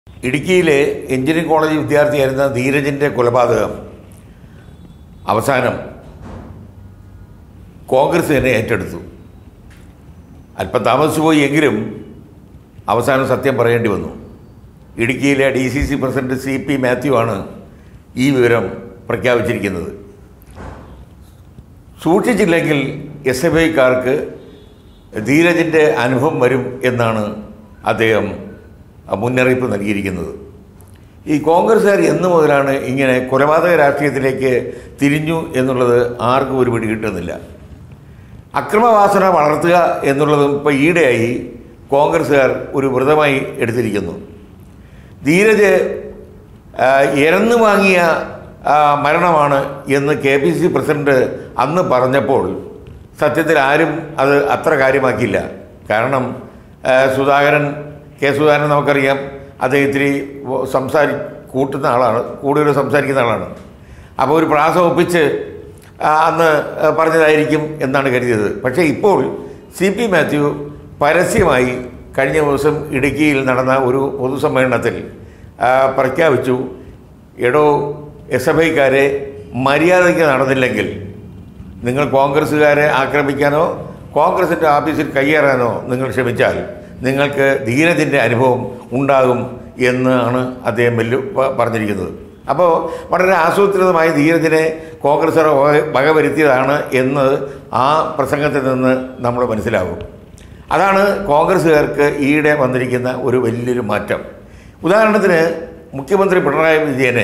ഇടുക്കിയിലെ engineering college വിദ്യാർത്ഥിയായിരുന്ന ധീരജിൻ്റെ കൊലപാതകം അവസാനം കോൺഗ്രസ് തന്നെ ഏറ്റെടുത്തു അല്പം താമസിച്ചു പോയി എങ്കിലും അവസാനം സത്യം പറയേണ്ടി വന്നു ഇടുക്കിയിലെ D C C president C P Mathew ആണ് ഈ വിവരം പ്രഖ്യാപിച്ചിരിക്കുന്നത് സൂക്ഷിച്ചില്ലെങ്കിൽ എസ് എഫ് ഐക്കാർക്ക് ധീരജിൻ്റെ അനുഭവം വരും എന്നാണ് അദ്ദേഹം മുന്നറിയിപ്പ് നൽകിയിരിക്കുന്നത് ഈ കോൺഗ്രസ്സുകാർ എന്ന് മുതലാണ് ഇങ്ങനെ കൊലപാതക രാഷ്ട്രീയത്തിലേക്ക് തിരിഞ്ഞു എന്നുള്ളത് ആർക്കും ഒരു പിടി കിട്ടുന്നില്ല അക്രമവാസന വളർത്തുക എന്നുള്ളതും ഇപ്പോൾ ഈയിടെയായി കോൺഗ്രസ്സുകാർ ഒരു വ്രതമായി എടുത്തിരിക്കുന്നു ധീരജ് ആ, ഇരന്നു വാങ്ങിയ ആ, മരണമാണ് എന്ന് കെ പി സി പ്രസിഡന്റ് അന്ന് പറഞ്ഞപ്പോൾ സത്യത്തിൽ ആരും അത് അത്ര കാര്യമാക്കിയില്ല കാരണം ആ, സുധാകരൻ കെ സുധാകരൻ നമുക്കറിയാം അദ്ദേഹം ഇത്തിരി സംസാരി കൂട്ടുന്ന ആളാണ് കൂടുതൽ സംസാരിക്കുന്ന ആളാണ് അപ്പോൾ ഒരു പ്രാസം ഒപ്പിച്ച് ആ, അന്ന് പറഞ്ഞതായിരിക്കും എന്നാണ് കരുതിയത് പക്ഷേ ഇപ്പോൾ സി പി മാത്യു പരസ്യമായി കഴിഞ്ഞ ദിവസം ഇടുക്കിയിൽ നടന്ന ഒരു പൊതുസമ്മേളനത്തിൽ ആ, പ്രഖ്യാപിച്ചു എടോ എസ് എഫ് ഐക്കാരെ മര്യാദയ്ക്ക് നടന്നില്ലെങ്കിൽ നിങ്ങൾ കോൺഗ്രസ്സുകാരെ ആക്രമിക്കാനോ കോൺഗ്രസിൻ്റെ ഓഫീസിൽ കയ്യേറാനോ നിങ്ങൾ ശ്രമിച്ചാൽ നിങ്ങൾക്ക് ധീരജിൻ്റെ അനുഭവം ഉണ്ടാകും എന്നാണ് അദ്ദേഹം വെല്ലു പ- പറഞ്ഞിരിക്കുന്നത് അപ്പോൾ വളരെ ആസൂത്രിതമായി ധീരജിനെ കോൺഗ്രസ് വക- വകവരുത്തിയതാണ് എന്ന് ആ പ്രസംഗത്തിൽ നിന്ന് നമ്മൾ മനസ്സിലാകും അതാണ് കോൺഗ്രസ്സുകാർക്ക് ഈയിടെ വന്നിരിക്കുന്ന ഒരു വലിയൊരു മാറ്റം ഉദാഹരണത്തിന് മുഖ്യമന്ത്രി പിണറായി വിജയനെ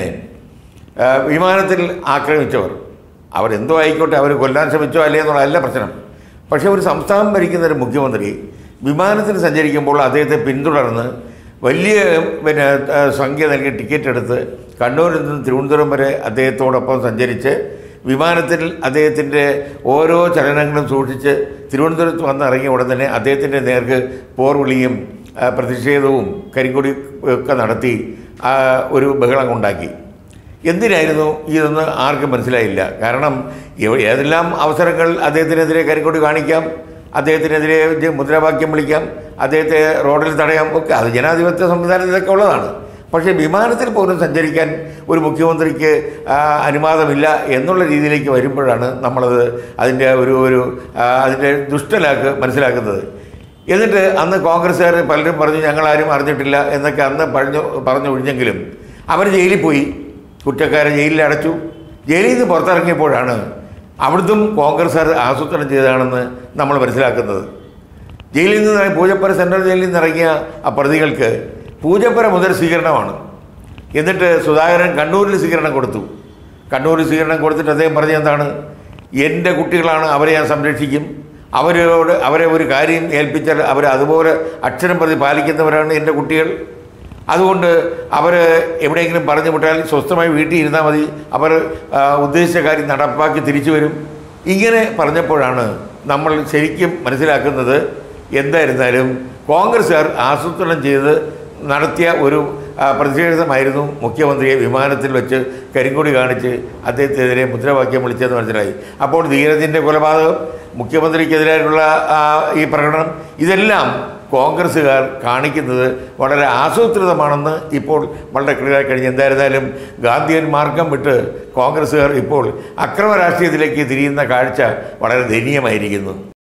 ആ, വിമാനത്തിൽ ആക്രമിച്ചവർ അവരെന്തോ ആയിക്കോട്ടെ അവർ കൊല്ലാൻ ശ്രമിച്ചോ അല്ലേ എന്നുള്ളതല്ല പ്രശ്നം പക്ഷേ ഒരു സംസ്ഥാനം ഭരിക്കുന്ന ഒരു മുഖ്യമന്ത്രി വിമാനത്തിൽ സഞ്ചരിക്കുമ്പോൾ അദ്ദേഹത്തെ പിന്തുടർന്ന് വലിയ പിന്നെ ആ, സംഖ്യ നൽകി ടിക്കറ്റ് എടുത്ത് കണ്ണൂരിൽ നിന്ന് തിരുവനന്തപുരം വരെ അദ്ദേഹത്തോടൊപ്പം സഞ്ചരിച്ച് വിമാനത്തിൽ അദ്ദേഹത്തിൻ്റെ ഓരോ ചലനങ്ങളും സൂക്ഷിച്ച് തിരുവനന്തപുരത്ത് വന്ന് ഇറങ്ങിയ ഉടൻ തന്നെ അദ്ദേഹത്തിൻ്റെ നേർക്ക് പോർവിളിയും ആ, പ്രതിഷേധവും കരിങ്കൊടി ഒക്കെ നടത്തി ആ, ഒരു ബഹളം ഉണ്ടാക്കി എന്തിനായിരുന്നു ഇതെന്ന് ആർക്കും മനസ്സിലായില്ല കാരണം എവ- ഏതെല്ലാം അവസരങ്ങൾ അദ്ദേഹത്തിനെതിരെ കരിക്കൊടി കാണിക്കാം അദ്ദേഹത്തിനെതിരെ ജ- മുദ്രാവാക്യം വിളിക്കാം അദ്ദേഹത്തെ റോഡിൽ തടയാം ഒക്കെ അത് ജനാധിപത്യ സംവിധാനത്തിലൊക്കെ ഉള്ളതാണ് പക്ഷേ വിമാനത്തിൽ പോലും സഞ്ചരിക്കാൻ ഒരു മുഖ്യമന്ത്രിക്ക് ആ, അനുവാദമില്ല എന്നുള്ള രീതിയിലേക്ക് വരുമ്പോഴാണ് നമ്മളത് അതിൻ്റെ ഒരു ഒരു ആ, അതിൻ്റെ ദുഷ്ടലാക്ക് മനസ്സിലാക്കുന്നത് എന്നിട്ട് അന്ന് കോൺഗ്രസ്സുകാർ പലരും പറഞ്ഞു ഞങ്ങളാരും അറിഞ്ഞിട്ടില്ല എന്നൊക്കെ അന്ന് പറഞ്ഞു പറഞ്ഞു ഒഴിഞ്ഞെങ്കിലും അവർ ജയിലിൽ പോയി കുറ്റക്കാരെ ജയിലിൽ അടച്ചു ജയിലിൽ നിന്ന് പുറത്തിറങ്ങിയപ്പോഴാണ് അവിടുത്തും കോൺഗ്രസ്സുകാർ ആസൂത്രണം ചെയ്തതാണെന്ന് നമ്മൾ മനസ്സിലാക്കുന്നത് ജയിലിൽ നിന്ന് പൂജപ്പുര സെൻട്രൽ ജയിലിൽ നിന്ന് ഇറങ്ങിയ ആ പ്രതികൾക്ക് പൂജപ്പുര മുതൽ സ്വീകരണമാണ് എന്നിട്ട് സുധാകരൻ കണ്ണൂരിൽ സ്വീകരണം കൊടുത്തു കണ്ണൂരിൽ സ്വീകരണം കൊടുത്തിട്ട് അദ്ദേഹം പറഞ്ഞ എന്താണ് എൻ്റെ കുട്ടികളാണ് അവരെ ഞാൻ സംരക്ഷിക്കും അവരോട് അവരെ ഒരു കാര്യം ഏൽപ്പിച്ചാൽ അവർ അതുപോലെ അക്ഷരം പ്രതി പാലിക്കുന്നവരാണ് എൻ്റെ കുട്ടികൾ അതുകൊണ്ട് അവർ എവിടെയെങ്കിലും പറഞ്ഞു വിട്ടാൽ സ്വസ്ഥമായി വീട്ടിൽ ഇരുന്നാൽ മതി അവർ ആ, ഉദ്ദേശിച്ച കാര്യം നടപ്പാക്കി തിരിച്ചു വരും ഇങ്ങനെ പറഞ്ഞപ്പോഴാണ് നമ്മൾ ശരിക്കും മനസ്സിലാക്കുന്നത് എന്തായിരുന്നാലും കോൺഗ്രസ്സുകാർ ആസൂത്രണം ചെയ്ത് നടത്തിയ ഒരു ആ, പ്രതിഷേധമായിരുന്നു മുഖ്യമന്ത്രിയെ വിമാനത്തിൽ വെച്ച് കരിങ്കൊടി കാണിച്ച് അദ്ദേഹത്തിനെതിരെ മുദ്രാവാക്യം വിളിച്ചതെന്ന് മനസ്സിലായി അപ്പോൾ ധീരജിൻ്റെ കൊലപാതകം മുഖ്യമന്ത്രിക്കെതിരായിട്ടുള്ള ആ, ഈ പ്രകടനം ഇതെല്ലാം കോൺഗ്രസ്സുകാർ കാണിക്കുന്നത് വളരെ ആസൂത്രിതമാണെന്ന് ഇപ്പോൾ വളരെ ക്ലിയറായി കഴിഞ്ഞ് എന്തായിരുന്നാലും ഗാന്ധിയൻ മാർഗം വിട്ട് കോൺഗ്രസ്സുകാർ ഇപ്പോൾ അക്രമ രാഷ്ട്രീയത്തിലേക്ക് തിരിയുന്ന കാഴ്ച വളരെ ദയനീയമായിരിക്കുന്നു